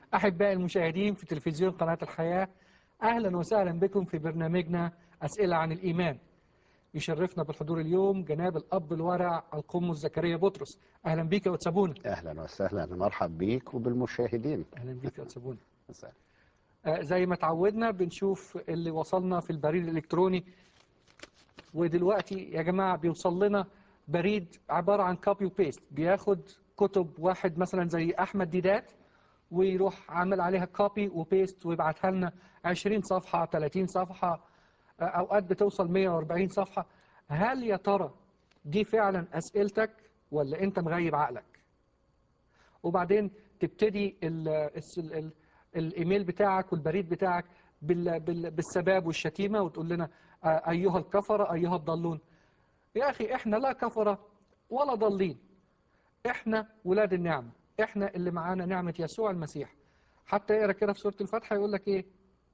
أحبائي المشاهدين في تلفزيون قناة الحياة أهلا وسهلا بكم في برنامجنا أسئلة عن الإيمان يشرفنا بالحضور اليوم جناب الأب الورع القمص زكريا بطرس أهلا بيك يا وتسابونا اهلا وسهلا مرحب بيك وبالمشاهدين أهلا بيك يا وتسابونا مساء. آه، زي ما تعودنا بنشوف اللي وصلنا في البريد الإلكتروني ودلوقتي يا جماعة بيوصل لنا بريد عبارة عن كوبي وبيست بياخد كتب واحد مثلا زي أحمد ديدات ويروح عامل عليها كوبي وبيست ويبعتها لنا 20 صفحة 30 صفحة آه، أوقات بتوصل 140 صفحة هل يا ترى دي فعلا أسئلتك ولا أنت مغيب عقلك وبعدين تبتدي ال ال ال الايميل بتاعك والبريد بتاعك بال بال بالسباب والشتيمه وتقول لنا آه، ايها الكفره ايها الضالون يا اخي احنا لا كفره ولا ضالين احنا ولاد النعمه احنا اللي معانا نعمه يسوع المسيح حتى يقرا كده في سوره الفاتحه يقول لك ايه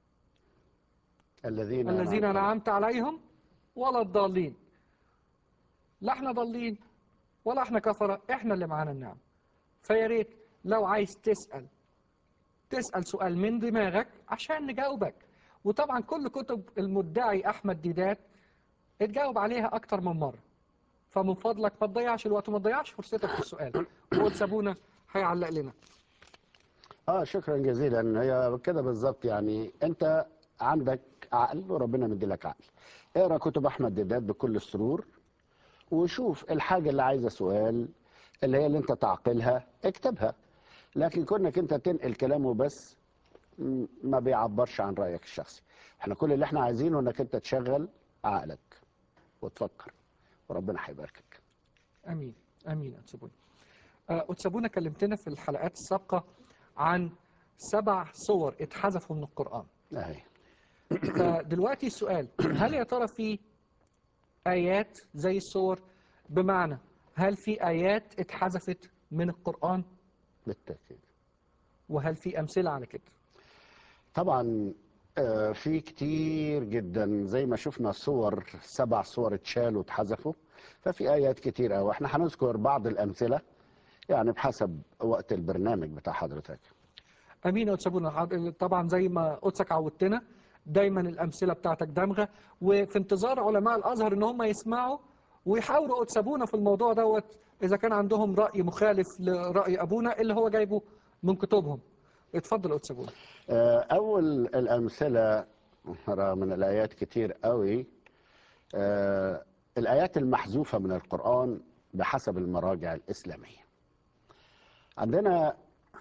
الذين الذين أنعمت انعمت عليهم ولا الضالين لا احنا ضالين ولا احنا كفره احنا اللي معانا النعمه فيا ريت لو عايز تسال تسال سؤال من دماغك عشان نجاوبك وطبعا كل كتب المدعي احمد ديدات اتجاوب عليها اكتر من مره فمن فضلك ما تضيعش الوقت وما تضيعش فرصتك في السؤال وتسابونا هيعلق لنا اه شكرا جزيلا هي كده بالظبط يعني انت عندك عقل وربنا مديلك عقل اقرا كتب احمد ديدات بكل السرور وشوف الحاجه اللي عايزه سؤال اللي هي اللي انت تعقلها اكتبها لكن كونك انت تنقل كلامه بس م- ما بيعبرش عن رايك الشخصي احنا كل اللي احنا عايزينه انك انت تشغل عقلك وتفكر وربنا هيباركك امين امين يا أتسابونا آه، أتسابونا كلمتنا في الحلقات السابقه عن سبع صور اتحذفوا من القران اهي فدلوقتي السؤال هل يا ترى في آيات زي الصور بمعنى هل في آيات اتحذفت من القرآن بالتاكيد وهل في أمثلة على كده طبعا آه، في كتير جدا زي ما شفنا صور سبع صور اتشالوا واتحذفوا ففي ايات كتير قوي احنا هنذكر بعض الامثله يعني بحسب وقت البرنامج بتاع حضرتك أمين يا أتسابونا حض- طبعا زي ما قدسك عودتنا دايما الأمثلة بتاعتك دمغة وفي انتظار علماء الأزهر إن هم يسمعوا ويحاوروا أتسابونا في الموضوع دوت إذا كان عندهم رأي مخالف لرأي أبونا اللي هو جايبه من كتبهم اتفضل يا أتسابونا آه، اول الامثله نرى من الايات كتير قوي آه، الايات المحذوفه من القران بحسب المراجع الاسلاميه عندنا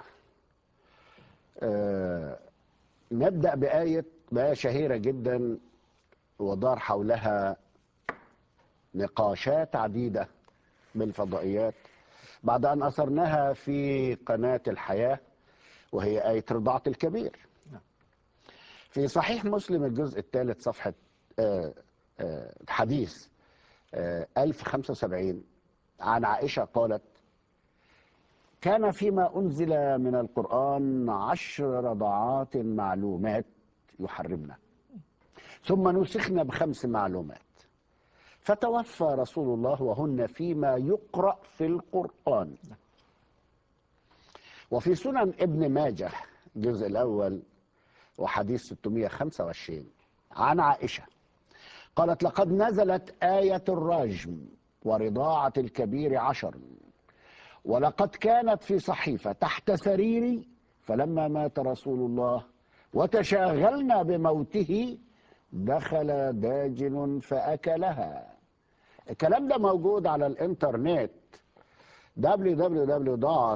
آه، نبدا بايه بايه شهيره جدا ودار حولها نقاشات عديده بالفضائيات بعد ان اثرناها في قناه الحياه وهي آية رضاعة الكبير نعم. في صحيح مسلم الجزء الثالث صفحة آه، آه، حديث آه، 1075 عن عائشة قالت كان فيما أنزل من القرآن عشر رضعات معلومات يحرمنا ثم نسخنا بخمس معلومات فتوفى رسول الله وهن فيما يقرأ في القرآن وفي سنن ابن ماجه الجزء الأول وحديث 625 عن عائشة قالت لقد نزلت آية الرجم ورضاعة الكبير عشر ولقد كانت في صحيفة تحت سريري فلما مات رسول الله وتشاغلنا بموته دخل داجن فأكلها الكلام ده موجود على الانترنت www.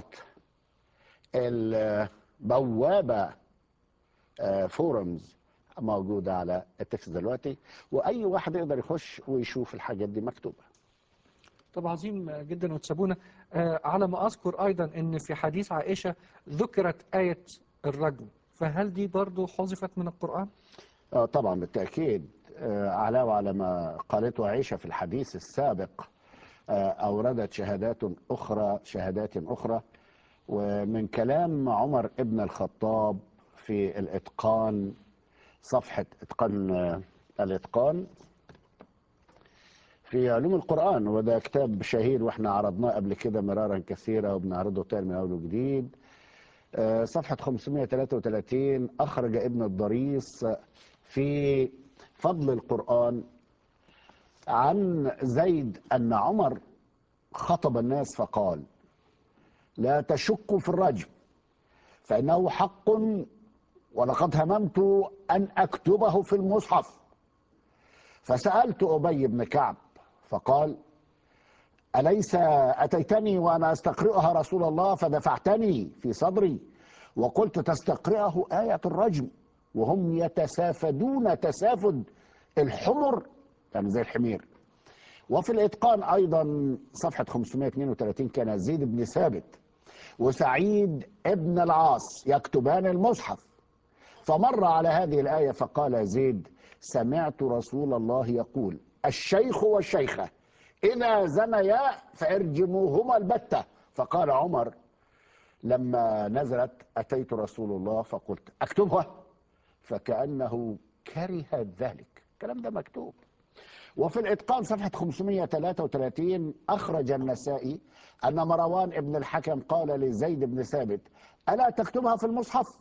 البوابة آه، فورمز موجودة على التكست دلوقتي وأي واحد يقدر يخش ويشوف الحاجات دي مكتوبة طب عظيم جدا وتسابونا آه، على ما أذكر أيضا أن في حديث عائشة ذكرت آية الرجم فهل دي برضو حذفت من القرآن؟ آه، طبعا بالتأكيد آه، علاوة على ما قالته عائشة في الحديث السابق آه، أوردت شهادات أخرى شهادات أخرى ومن كلام عمر ابن الخطاب في الإتقان صفحة إتقان آه، الإتقان في علوم القرآن وده كتاب شهير واحنا عرضناه قبل كده مرارا كثيرا وبنعرضه تاني من أول وجديد آه، صفحة 533 أخرج ابن الضريس في فضل القرآن عن زيد أن عمر خطب الناس فقال لا تشكوا في الرجم فإنه حق ولقد هممت أن أكتبه في المصحف فسألت أبي بن كعب فقال أليس أتيتني وأنا أستقرئها رسول الله فدفعتني في صدري وقلت تستقرئه آية الرجم وهم يتسافدون تسافد الحمر يعني زي الحمير وفي الإتقان أيضا صفحة 532 كان زيد بن ثابت وسعيد ابن العاص يكتبان المصحف فمر على هذه الآية فقال زيد سمعت رسول الله يقول الشيخ والشيخة إذا زنيا فارجموهما البتة فقال عمر لما نزلت أتيت رسول الله فقلت أكتبها فكأنه كره ذلك الكلام ده مكتوب وفي الإتقان صفحة 533 أخرج النسائي أن مروان ابن الحكم قال لزيد بن ثابت ألا تكتبها في المصحف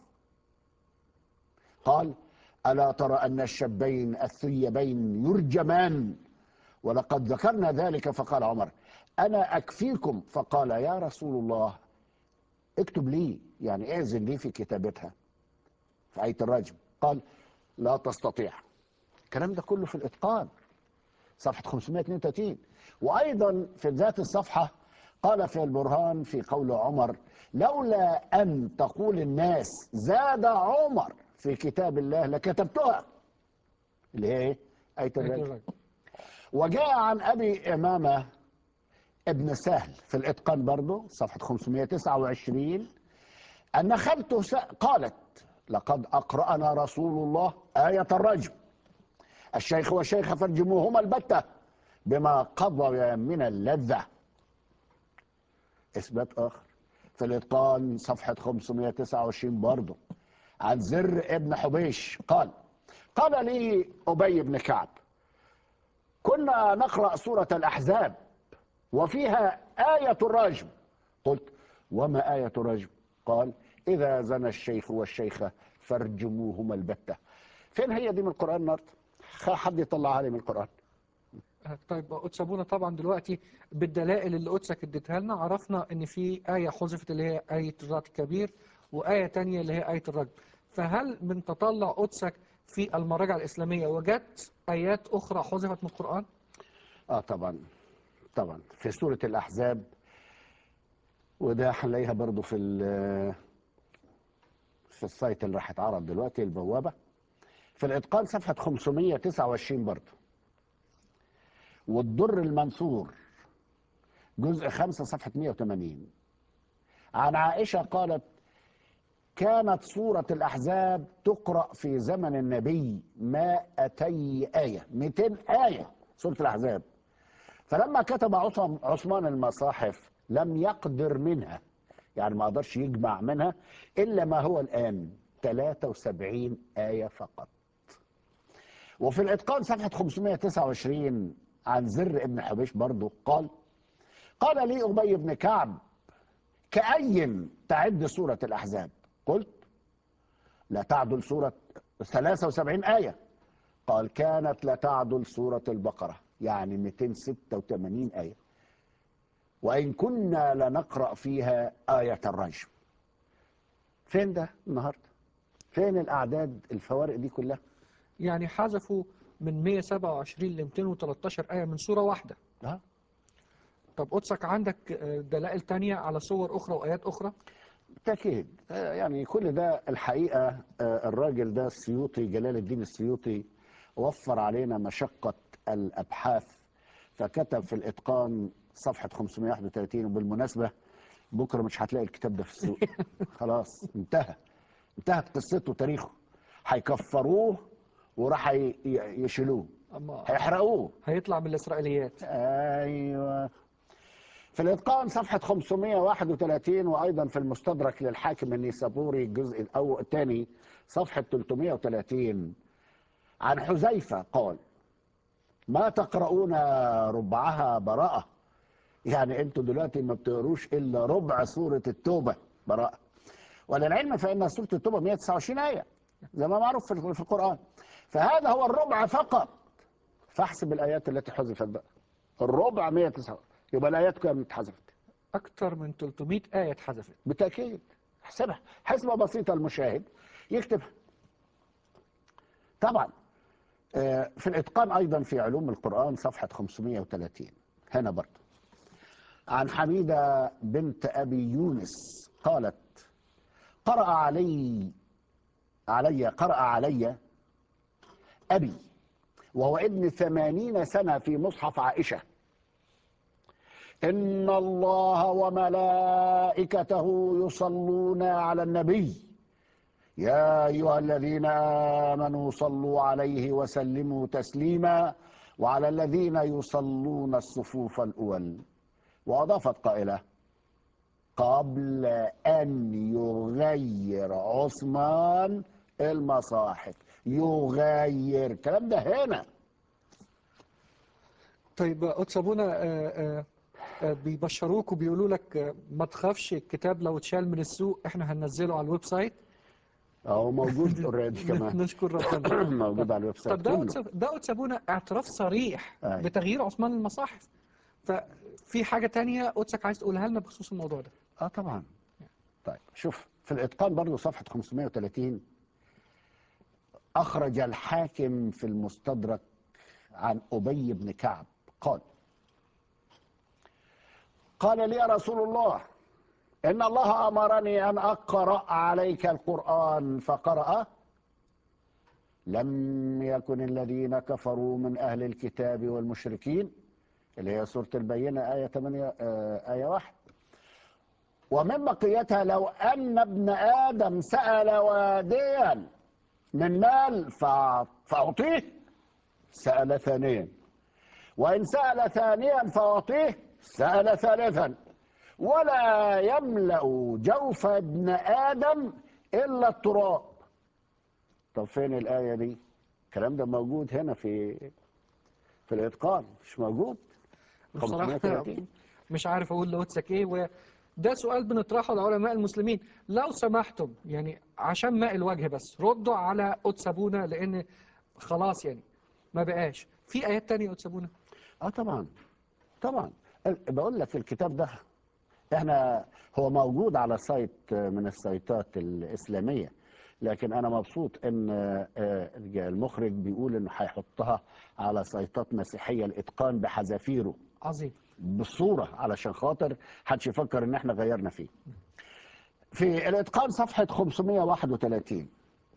قال ألا ترى أن الشابين الثيبين يرجمان ولقد ذكرنا ذلك فقال عمر أنا أكفيكم فقال يا رسول الله اكتب لي يعني اعزل لي في كتابتها في آية الرجم قال لا تستطيع الكلام ده كله في الإتقان صفحة 532 وأيضا في ذات الصفحة قال في البرهان في قول عمر لولا أن تقول الناس زاد عمر في كتاب الله لكتبتها اللي هي ايه؟ آية الرجم وجاء عن أبي إمامة ابن سهل في الإتقان برضه صفحة 529 أن خالته س- قالت لقد أقرأنا رسول الله آية الرجم الشيخ والشيخة فارجموهما البتة بما قضى من اللذة إثبات آخر في الإتقان صفحة 529 برضه عن زر ابن حبيش قال قال لي أبي بن كعب كنا نقرأ سورة الأحزاب وفيها آية الرجم قلت وما آية الرجم قال إذا زنى الشيخ والشيخة فارجموهما البتة فين هي دي من القرآن النهارده خ- حد يطلعها لي من القرآن طيب قدس ابونا طبعا دلوقتي بالدلائل اللي قدسك اديتها لنا عرفنا ان في آية حذفت اللي هي آية الرات الكبير وآية تانية اللي هي آية الرجم فهل من تطلع قدسك في المراجع الإسلامية وجدت آيات أخرى حذفت من القرآن؟ اه طبعا طبعا في سورة الأحزاب وده هنلاقيها برضو في ال- في السايت اللي راح يتعرض دلوقتي البوابة في الإتقان صفحة 529 برضو والدر المنثور جزء 5 صفحة 180 عن عائشة قالت كانت سورة الأحزاب تقرأ في زمن النبي مائتي آية 200 آية سورة الأحزاب فلما كتب عثم- عثمان المصاحف لم يقدر منها يعني ما قدرش يجمع منها إلا ما هو الآن 73 آية فقط وفي الإتقان صفحة 529 عن زر ابن حبيش برضه قال قال لي أبي بن كعب كأي تعد سورة الأحزاب قلت لا تعدل سورة 73 آية قال كانت لا تعدل سورة البقرة يعني 286 آية وإن كنا لنقرأ فيها آية الرجم فين ده النهاردة فين الأعداد الفوارق دي كلها يعني حذفوا من 127 ل 213 آية من سورة واحدة ها؟ طب قدسك عندك آه، دلائل تانية على صور أخرى وآيات أخرى؟ بالتأكيد آه، يعني كل ده الحقيقة آه، الراجل ده السيوطي جلال الدين السيوطي وفر علينا مشقة الأبحاث فكتب في الإتقان صفحة 531 وبالمناسبة بكرة مش هتلاقي الكتاب ده في السوق خلاص انتهى انتهت قصته وتاريخه هيكفروه وراح ي- ي- يشيلوه أما هيحرقوه هيطلع من الإسرائيليات ايوه في الاتقان صفحه 531 وايضا في المستدرك للحاكم النيسابوري الجزء الاول الثاني صفحه 330 عن حذيفه قال ما تقرؤون ربعها براءه يعني انتوا دلوقتي ما بتقروش الا ربع سوره التوبه براءه وللعلم فإن سورة التوبة 129 آية زي ما معروف في في القرآن فهذا هو الربع فقط فاحسب الآيات التي حذفت بقى الربع 109 يبقى الآيات كام اتحذفت أكتر من 300 آية اتحذفت بالتأكيد احسبها حسبة بسيطة المشاهد يكتبها طبعا آه، في الإتقان أيضا في علوم القرآن صفحة 530 هنا برضه عن حميدة بنت أبي يونس قالت قرأ علي علي قرأ علي أبي وهو ابن ثمانين سنة في مصحف عائشة إن الله وملائكته يصلون على النبي يا أيها الذين آمنوا صلوا عليه وسلموا تسليما وعلى الذين يصلون الصفوف الأول وأضافت قائلة قبل أن يغير عثمان المصاحف يغير الكلام ده هنا طيب قدس أبونا آه، آه، آه، بيبشروك وبيقولوا لك آه، ما تخافش الكتاب لو اتشال من السوق احنا هننزله على الويب سايت أهو موجود اوريدي كمان نشكر ربنا موجود على الويب سايت طب ده كله قدس ده قدس أبونا اعتراف صريح أيوة. بتغيير عثمان المصاحف ففي حاجة تانية قدسك عايز تقولها لنا بخصوص الموضوع ده اه طبعا طيب شوف في الاتقان برضو صفحه 530 اخرج الحاكم في المستدرك عن ابي بن كعب قال قال لي يا رسول الله ان الله امرني ان اقرا عليك القران فقرا لم يكن الذين كفروا من اهل الكتاب والمشركين اللي هي سوره البينه ايه 8 آه، ايه 1 ومن بقيتها لو أن ابن آدم سأل واديا من مال فأع- فأعطيه سأل ثانيا وإن سأل ثانيا فأعطيه سأل ثالثا ولا يملأ جوف ابن آدم إلا التراب طب فين الآية دي الكلام ده موجود هنا في في الإتقان مش موجود بصراحة 530 مش عارف أقول لقدسك إيه وده سؤال بنطرحه لعلماء المسلمين لو سمحتم يعني عشان ماء الوجه بس ردوا على قدس أبونا لأن خلاص يعني ما بقاش في آيات تانية قدس أبونا اه طبعا طبعا ال- بقول لك الكتاب ده احنا هو موجود على سايت من السايتات الاسلاميه لكن انا مبسوط ان آه، المخرج بيقول انه هيحطها على سايتات مسيحيه الاتقان بحذافيره عظيم بالصوره علشان خاطر محدش يفكر ان احنا غيرنا فيه. في الاتقان صفحه 531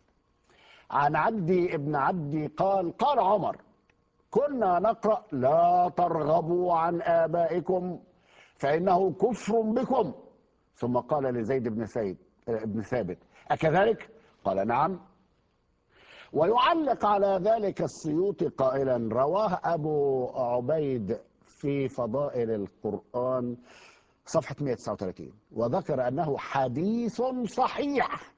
عن عبدي ابن عبدي قال قال عمر كنا نقرا لا ترغبوا عن ابائكم فانه كفر بكم ثم قال لزيد بن سيد ابن ثابت اكذلك؟ قال نعم ويعلق على ذلك السيوطي قائلا رواه ابو عبيد في فضائل القران صفحه 139 وذكر انه حديث صحيح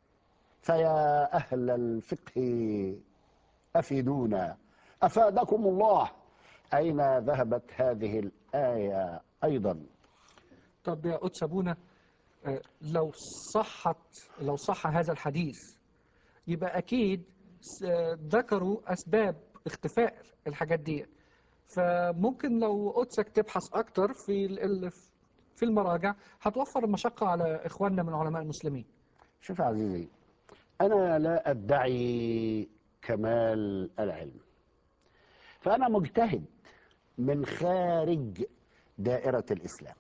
فيا اهل الفقه افيدونا افادكم الله اين ذهبت هذه الايه ايضا طب يا قدس أبونا آه، لو صحت لو صح هذا الحديث يبقى أكيد س- آه، ذكروا أسباب اختفاء الحاجات دي فممكن لو قدسك تبحث أكتر في ال- ال- في المراجع هتوفر المشقة على إخواننا من علماء المسلمين شوف يا عزيزي أنا لا أدعي كمال العلم فأنا مجتهد من خارج دائرة الإسلام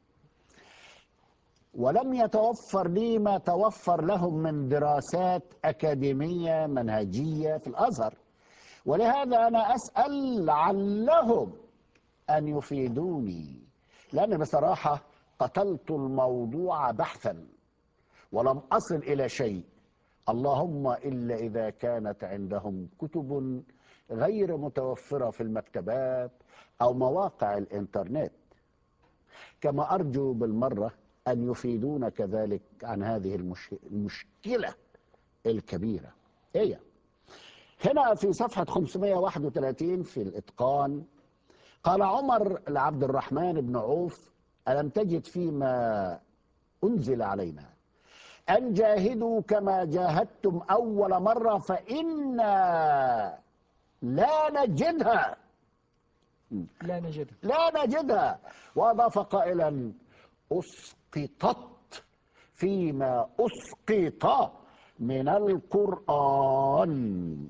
ولم يتوفر لي ما توفر لهم من دراسات أكاديمية منهجية في الأزهر ولهذا أنا أسأل لعلهم أن يفيدوني لأن بصراحة قتلت الموضوع بحثا ولم أصل إلى شيء اللهم إلا إذا كانت عندهم كتب غير متوفرة في المكتبات أو مواقع الإنترنت كما أرجو بالمرة أن يفيدون كذلك عن هذه المش... المشكلة الكبيرة هي هنا في صفحة 531 في الإتقان قال عمر لعبد الرحمن بن عوف ألم تجد فيما أنزل علينا أن جاهدوا كما جاهدتم أول مرة فإنا لا نجدها لا نجدها لا نجدها وأضاف قائلا أسقطت فيما أسقط من القرآن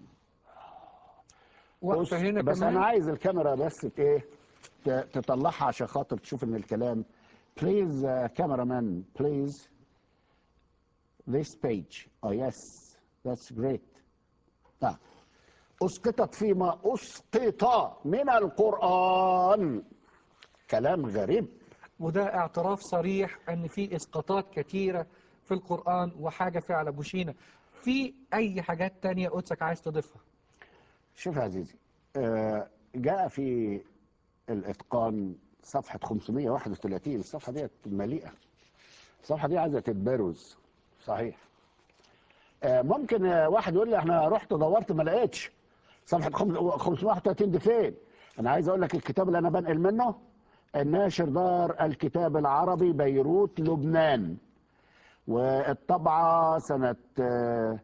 وقفة هنا بس كمان انا عايز الكاميرا بس ت- ايه ت- تطلعها عشان خاطر تشوف ان الكلام بليز كاميرا مان بليز this page oh yes that's great آه. اسقطت فيما اسقط من القران كلام غريب وده اعتراف صريح ان في اسقاطات كتيرة في القرآن وحاجة فعلا بوشينا في اي حاجات تانية قدسك عايز تضيفها شوف يا عزيزي آه، جاء في الاتقان صفحه 531 الصفحه دي مليئه الصفحه دي عايزه تتبرز صحيح آه، ممكن آه، واحد يقول لي احنا رحت دورت ما لقيتش صفحه خم- 531 دي فين انا عايز اقول لك الكتاب اللي انا بنقل منه الناشر دار الكتاب العربي بيروت لبنان والطبعه سنه آه،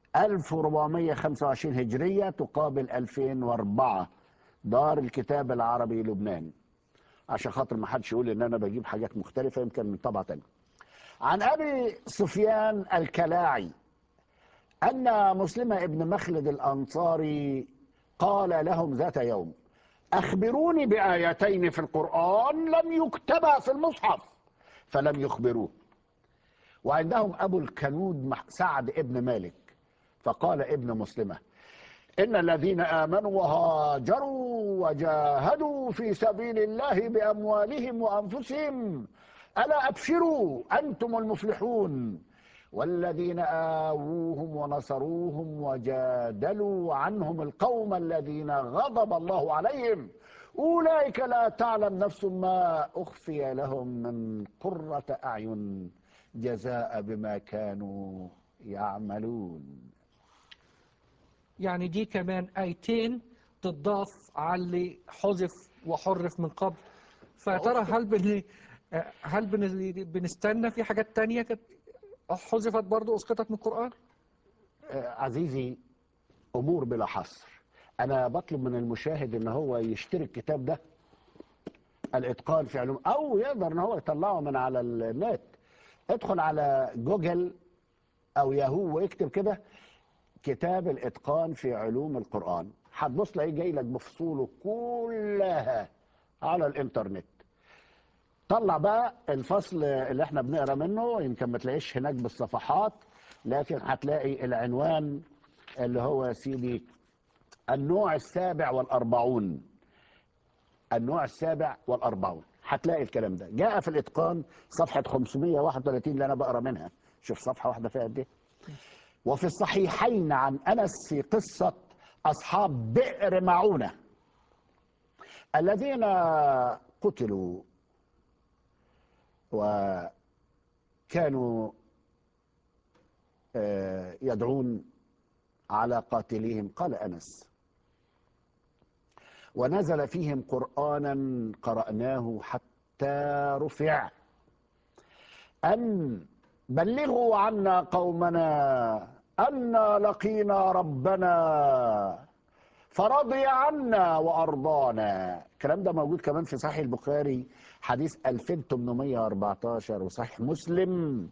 1425 هجريه تقابل 2004 دار الكتاب العربي لبنان عشان خاطر ما حدش يقول ان انا بجيب حاجات مختلفه يمكن من طبعه تانية عن ابي سفيان الكلاعي ان مسلم ابن مخلد الانصاري قال لهم ذات يوم اخبروني بايتين في القران لم يكتبا في المصحف فلم يخبروه وعندهم ابو الكنود مع- سعد ابن مالك فقال ابن مسلمه إن الذين آمنوا وهاجروا وجاهدوا في سبيل الله بأموالهم وأنفسهم ألا أبشروا أنتم المفلحون والذين آووهم ونصروهم وجادلوا عنهم القوم الذين غضب الله عليهم أولئك لا تعلم نفس ما أخفي لهم من قرة أعين جزاء بما كانوا يعملون يعني دي كمان آيتين تضاف على اللي حذف وحرف من قبل فترى هل بن هل بن... بنستنى في حاجات تانية كانت حذفت برضو اسقطت من القرآن؟ آه، عزيزي امور بلا حصر انا بطلب من المشاهد ان هو يشتري الكتاب ده الاتقان في علوم او يقدر ان هو يطلعه من على النت ادخل على جوجل او ياهو واكتب كده كتاب الاتقان في علوم القران هتبص تلاقيه جاي لك بفصوله كلها على الانترنت طلع بقى الفصل اللي احنا بنقرا منه يمكن ما تلاقيش هناك بالصفحات لكن هتلاقي العنوان اللي هو يا سيدي النوع السابع والأربعون النوع السابع والأربعون هتلاقي الكلام ده جاء في الإتقان صفحة 531 اللي أنا بقرا منها شوف صفحة واحدة فيها قد إيه وفي الصحيحين عن أنس في قصة أصحاب بئر معونة الذين قتلوا وكانوا آه، يدعون على قاتليهم قال انس ونزل فيهم قرانا قراناه حتى رفع ان بلغوا عنا قومنا انا لقينا ربنا فرضي عنا وارضانا الكلام ده موجود كمان في صحيح البخاري حديث 2814 وصحيح مسلم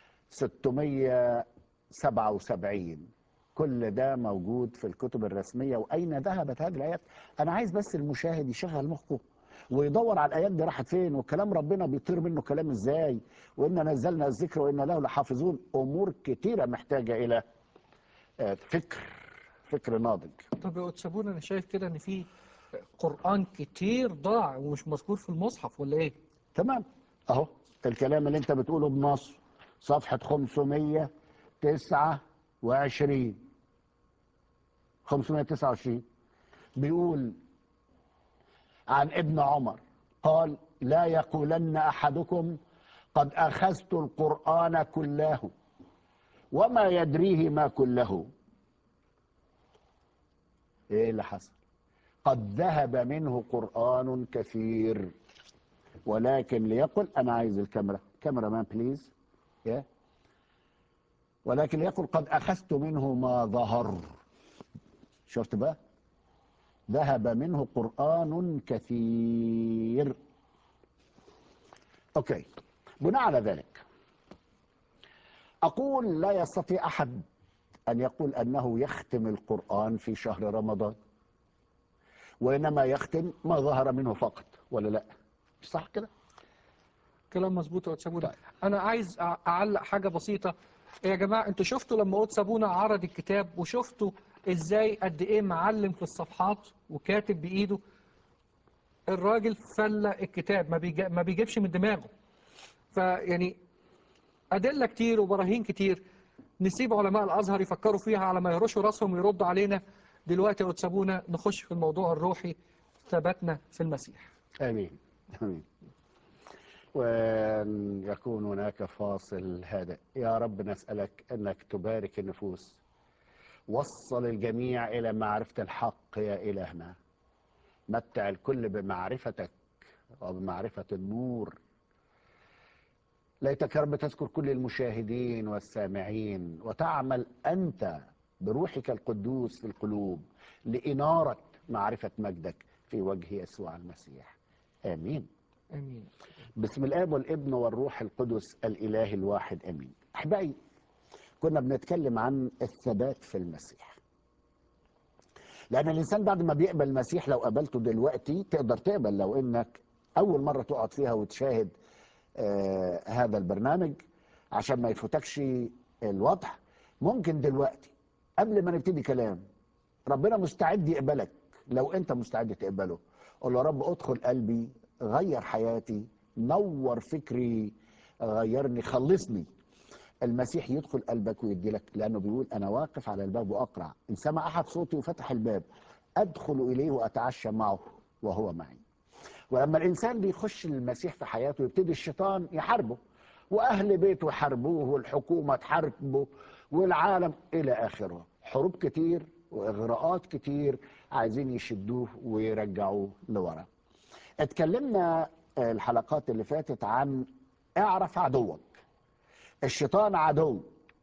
677 كل ده موجود في الكتب الرسمية وأين ذهبت هذه الآيات أنا عايز بس المشاهد يشغل مخه ويدور على الآيات دي راحت فين وكلام ربنا بيطير منه كلام إزاي وإنا نزلنا الذكر وإنا له لحافظون أمور كتيرة محتاجة إلى آه، فكر فكر ناضج طب يا أتسابون أنا شايف كده إن في قرآن كتير ضاع ومش مذكور في المصحف ولا إيه؟ تمام اهو الكلام اللي انت بتقوله بنص صفحة 529 529 بيقول عن ابن عمر قال لا يقولن احدكم قد اخذت القرآن كله وما يدريه ما كله ايه اللي حصل قد ذهب منه قرآن كثير ولكن ليقل انا عايز الكاميرا كاميرا مان بليز يا ولكن يقول قد أخذت منه ما ظهر شفت بقى ذهب منه قرآن كثير أوكي بناء على ذلك أقول لا يستطيع أحد أن يقول أنه يختم القرآن في شهر رمضان وإنما يختم ما ظهر منه فقط ولا لا مش صح كده كلام مظبوط يا أستاذ أبونا طيب. أنا عايز أع- أعلق حاجة بسيطة يا جماعة أنتوا شفتوا لما قدس أبونا عرض الكتاب وشفتوا إزاي قد إيه معلم في الصفحات وكاتب بإيده الراجل فلى الكتاب ما, بيجا ما بيجيبش من دماغه فيعني أدلة كتير وبراهين كتير نسيب علماء الأزهر يفكروا فيها على ما يرشوا راسهم ويردوا علينا دلوقتي يا قدس أبونا نخش في الموضوع الروحي ثبتنا في المسيح آمين آمين وأن يكون هناك فاصل هادئ يا رب نسألك أنك تبارك النفوس وصل الجميع إلى معرفة الحق يا إلهنا متع الكل بمعرفتك وبمعرفة النور ليتك يا رب تذكر كل المشاهدين والسامعين وتعمل أنت بروحك القدوس في القلوب لإنارة معرفة مجدك في وجه يسوع المسيح آمين آمين بسم الآب والابن والروح القدس الإله الواحد آمين أحبائي كنا بنتكلم عن الثبات في المسيح لأن الإنسان بعد ما بيقبل المسيح لو قابلته دلوقتي تقدر تقبل لو إنك أول مرة تقعد فيها وتشاهد آه هذا البرنامج عشان ما يفوتكش الوضع ممكن دلوقتي قبل ما نبتدي كلام ربنا مستعد يقبلك لو انت مستعد تقبله قول له يا رب ادخل قلبي غير حياتي نور فكري غيرني خلصني المسيح يدخل قلبك ويدي لك لانه بيقول انا واقف على الباب واقرع ان سمع احد صوتي وفتح الباب ادخل اليه واتعشى معه وهو معي ولما الانسان بيخش المسيح في حياته يبتدي الشيطان يحاربه واهل بيته يحاربوه والحكومه تحاربه والعالم الى اخره حروب كتير واغراءات كتير عايزين يشدوه ويرجعوه لورا اتكلمنا الحلقات اللي فاتت عن اعرف عدوك الشيطان عدو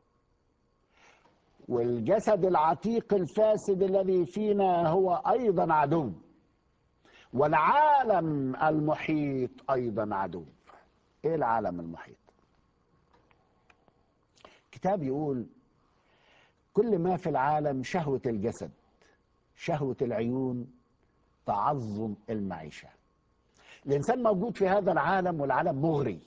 والجسد العتيق الفاسد الذي فينا هو ايضا عدو والعالم المحيط ايضا عدو ايه العالم المحيط كتاب يقول كل ما في العالم شهوة الجسد شهوة العيون تعظم المعيشة الإنسان موجود في هذا العالم والعالم مغري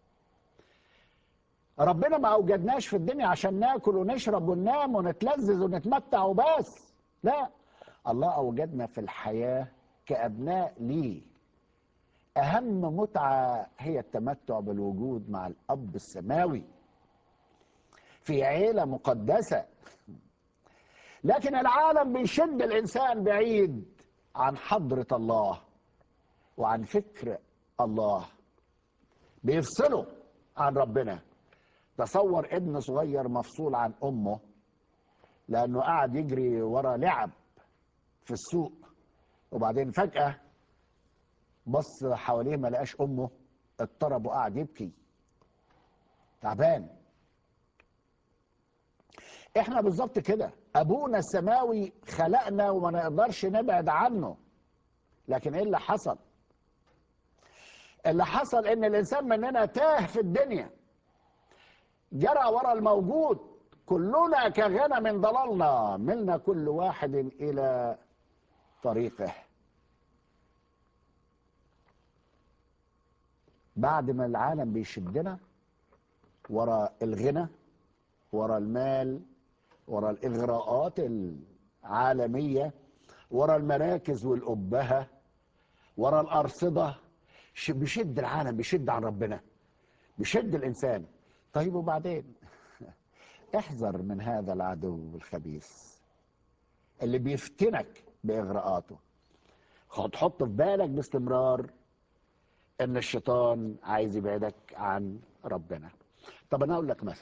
ربنا ما أوجدناش في الدنيا عشان ناكل ونشرب وننام ونتلذذ ونتمتع وبس لا الله أوجدنا في الحياة كأبناء ليه أهم متعة هي التمتع بالوجود مع الأب السماوي في عيلة مقدسة لكن العالم بيشد الإنسان بعيد عن حضرة الله وعن فكر الله بيفصله عن ربنا تصور ابن صغير مفصول عن أمه لأنه قاعد يجري ورا لعب في السوق وبعدين فجأة بص حواليه ما لقاش أمه اضطرب وقعد يبكي تعبان احنا بالظبط كده ابونا السماوي خلقنا وما نقدرش نبعد عنه لكن ايه اللي حصل اللي حصل ان الانسان مننا تاه في الدنيا جرى ورا الموجود كلنا كغنم ضللنا ملنا كل واحد الى طريقه بعد ما العالم بيشدنا ورا الغنى ورا المال ورا الإغراءات العالمية ورا المراكز والأبهة ورا الأرصدة ش- بيشد العالم بيشد عن ربنا بيشد الإنسان طيب وبعدين احذر من هذا العدو الخبيث اللي بيفتنك بإغراءاته خد حط في بالك باستمرار ان الشيطان عايز يبعدك عن ربنا طب انا اقول لك مثل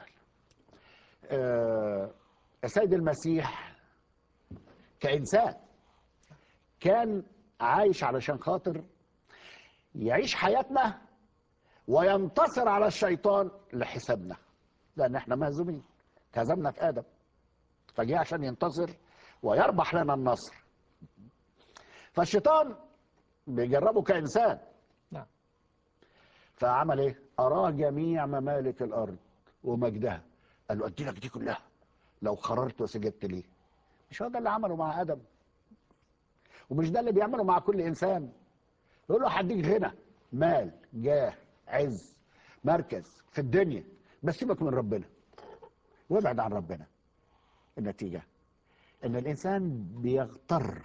آه، السيد المسيح كإنسان كان عايش علشان خاطر يعيش حياتنا وينتصر على الشيطان لحسابنا لأن احنا مهزومين هزمنا في ادم فجاء عشان ينتصر ويربح لنا النصر فالشيطان بيجربه كانسان نعم فعمل ايه اراه جميع ممالك الارض ومجدها قال له ادي لك دي كلها لو خررت وسجدت لي مش هو ده اللي عمله مع ادم ومش ده اللي بيعمله مع كل انسان يقول له هديك غنى مال جاه عز مركز في الدنيا بس سيبك من ربنا وابعد عن ربنا النتيجه ان الانسان بيغتر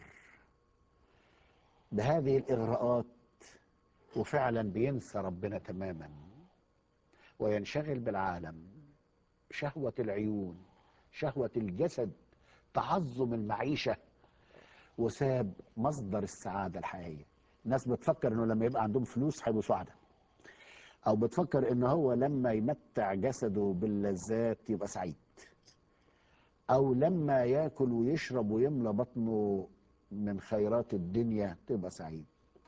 بهذه الاغراءات وفعلا بينسى ربنا تماما وينشغل بالعالم شهوة العيون شهوة الجسد تعظم المعيشة وساب مصدر السعادة الحقيقية الناس بتفكر انه لما يبقى عندهم فلوس هيبقوا سعداء او بتفكر ان هو لما يمتع جسده باللذات يبقى سعيد او لما ياكل ويشرب ويملى بطنه من خيرات الدنيا تبقى سعيد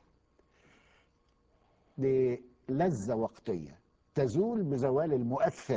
دي لذة وقتية تزول بزوال المؤثر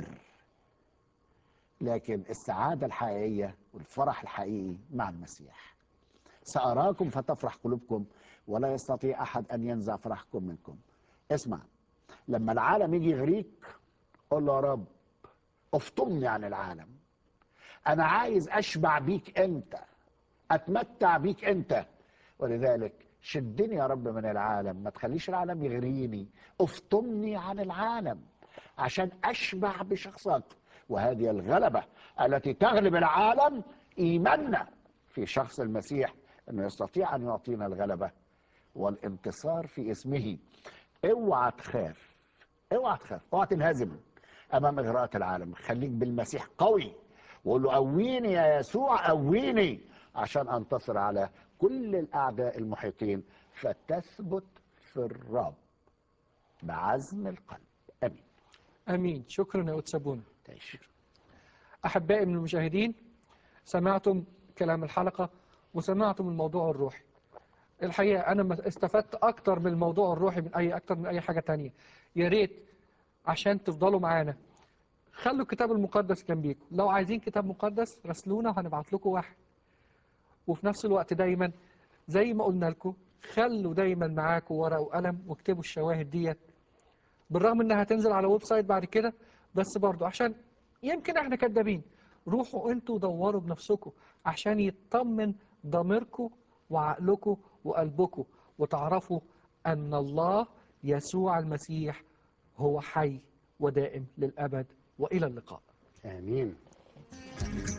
لكن السعادة الحقيقية والفرح الحقيقي مع المسيح سأراكم فتفرح قلوبكم ولا يستطيع أحد أن ينزع فرحكم منكم اسمع لما العالم يجي يغريك قول له يا رب افطمني عن العالم أنا عايز أشبع بيك أنت أتمتع بيك أنت ولذلك شدني يا رب من العالم ما تخليش العالم يغريني افطمني عن العالم عشان اشبع بشخصك وهذه الغلبة التي تغلب العالم ايماننا في شخص المسيح انه يستطيع ان يعطينا الغلبة والانتصار في اسمه اوعى تخاف اوعى تخاف اوعى تنهزم امام اغراءات العالم خليك بالمسيح قوي وقول له قويني يا يسوع قويني عشان انتصر على كل الاعداء المحيطين فتثبت في الرب بعزم القلب امين امين شكرا يا أتسابون تعيش أحبائي من المشاهدين سمعتم كلام الحلقة وسمعتم الموضوع الروحي الحقيقة أنا ما استفدت أكتر من الموضوع الروحي من أي أكتر من أي حاجة تانية يا ريت عشان تفضلوا معانا خلوا الكتاب المقدس جنبيكم لو عايزين كتاب مقدس راسلونا وهنبعت لكم واحد وفي نفس الوقت دايما زي ما قلنا لكم خلوا دايما معاكم ورقة وقلم واكتبوا الشواهد ديت بالرغم انها هتنزل على ويب سايت بعد كده بس برضو عشان يمكن احنا كدابين روحوا انتوا دوروا بنفسكم عشان يطمن ضميركم وعقلكم وقلبكم وتعرفوا ان الله يسوع المسيح هو حي ودائم للابد والى اللقاء امين